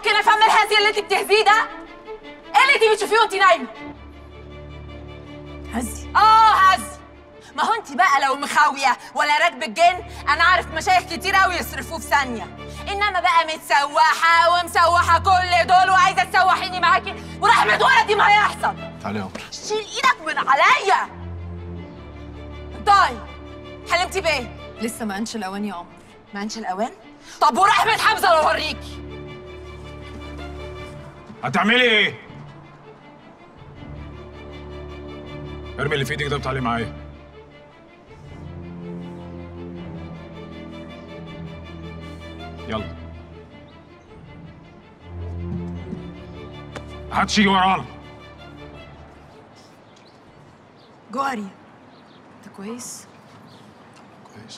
ممكن افهم الهزي اللي انت بتهزيه ده ايه اللي انت بتشوفيه وانت نايمه هزي اه هزي ما هو انت بقى لو مخاويه ولا راكبه الجن انا عارف مشايخ كتير قوي يصرفوه في ثانيه انما بقى متسوحه ومسوحه كل دول وعايزه تسوحيني معاكي ورحمه ولدي ما هيحصل تعالي يا عمر شيل ايدك من عليا طيب حلمتي بايه لسه ما انش الاوان يا عمر ما انش الاوان طب ورحمه حمزه لو اوريكي هتعملي ايه؟ ارمي اللي في ايدك ده وتعالي معايا يلا محدش يجي ورانا جوهري انت كويس كويس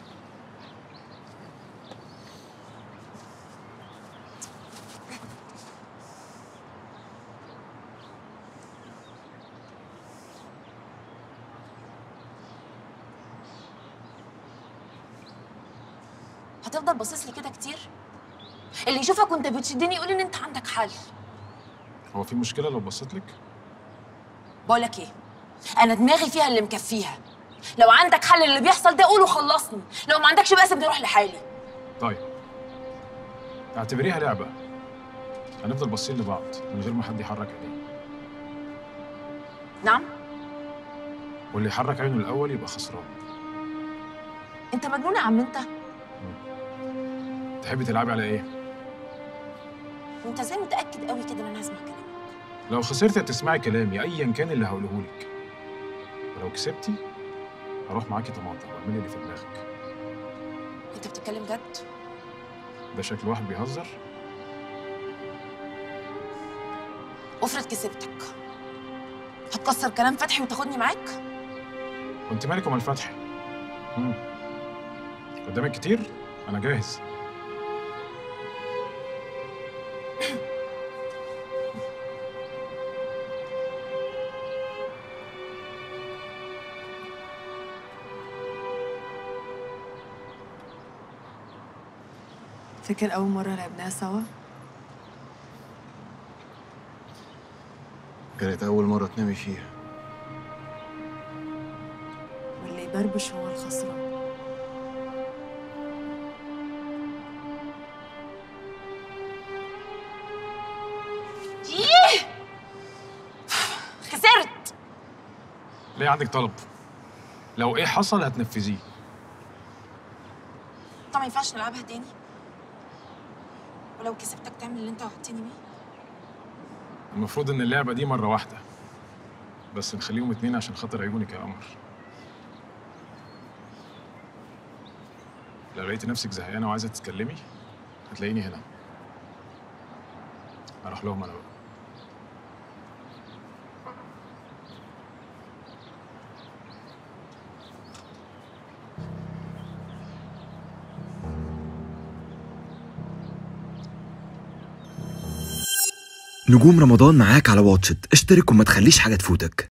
هتفضل باصص لي كده كتير اللي يشوفك وانت بتشدني يقول ان انت عندك حل هو في مشكلة لو بصيت لك؟ بقول لك ايه انا دماغي فيها اللي مكفيها لو عندك حل اللي بيحصل ده قول وخلصني لو ما عندكش بقى سيبني اروح لحالي طيب اعتبريها لعبة هنفضل باصين لبعض من غير ما حد يحرك عينيه نعم واللي يحرك عينه الأول يبقى خسران انت مجنون يا عم انت تحبي تلعبي على ايه؟ انت ازاي متاكد قوي كده ان انا هسمع كلامك لو خسرتي هتسمعي كلامي ايا كان اللي هقوله لك ولو كسبتي هروح معاكي طماطم واعملي اللي في دماغك انت بتتكلم جد ده شكل واحد بيهزر افرض كسبتك هتكسر كلام فتحي وتاخدني معاك وانت مالك ومال فتحي مم. قدامك كتير انا جاهز فاكر اول مره لعبناها سوا كانت أول مرة تنامي فيها واللي يبربش هو الخسران ايه خسرت ليه عندك طلب لو ايه حصل هتنفذيه طب ما ينفعش نلعبها تاني ولو كسبتك تعمل اللي انت وعدتني بيه المفروض ان اللعبه دي مره واحده بس نخليهم اتنين عشان خاطر عيونك يا قمر لو لقيتي نفسك زهقانه وعايزه تتكلمي هتلاقيني هنا اروح لهم انا بقى نجوم رمضان معاك على واتشت اشترك وما تخليش حاجة تفوتك